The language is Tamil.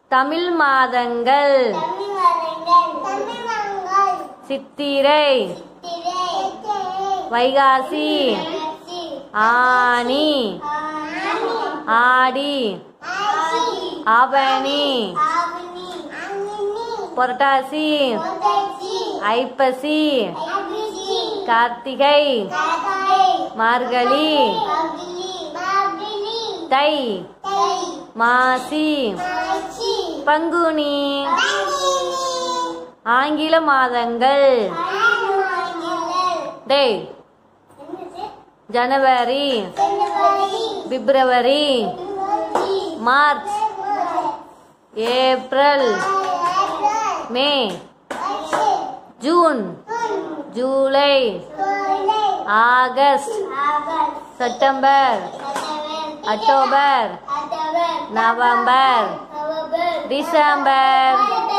தமிழ் மாதங்கள் தமிழ் மரங்கள் தமிழ் மரங்கள் சித்திரை திரை வைகாசி ஆட்சி ஆனி ஆடி ஆட்சி ஆவணி ஆவணி அங்கினி புரட்டாசி பொட்டாச்சி ஐப்பசி ஐபிசி கார்த்திகை கார்த்திகை மார்கழி மார்கழி மார்கழி தை தை மாசி மார்ச்சி பங்குனி பங்குனி ஆங்கில மாதங்கள் ஆங்கிலங்கள் டேய் என்னது ஜனவரி ஜனவரி பிப்ரவரி பிப்ரவரி March April May June July August September October November December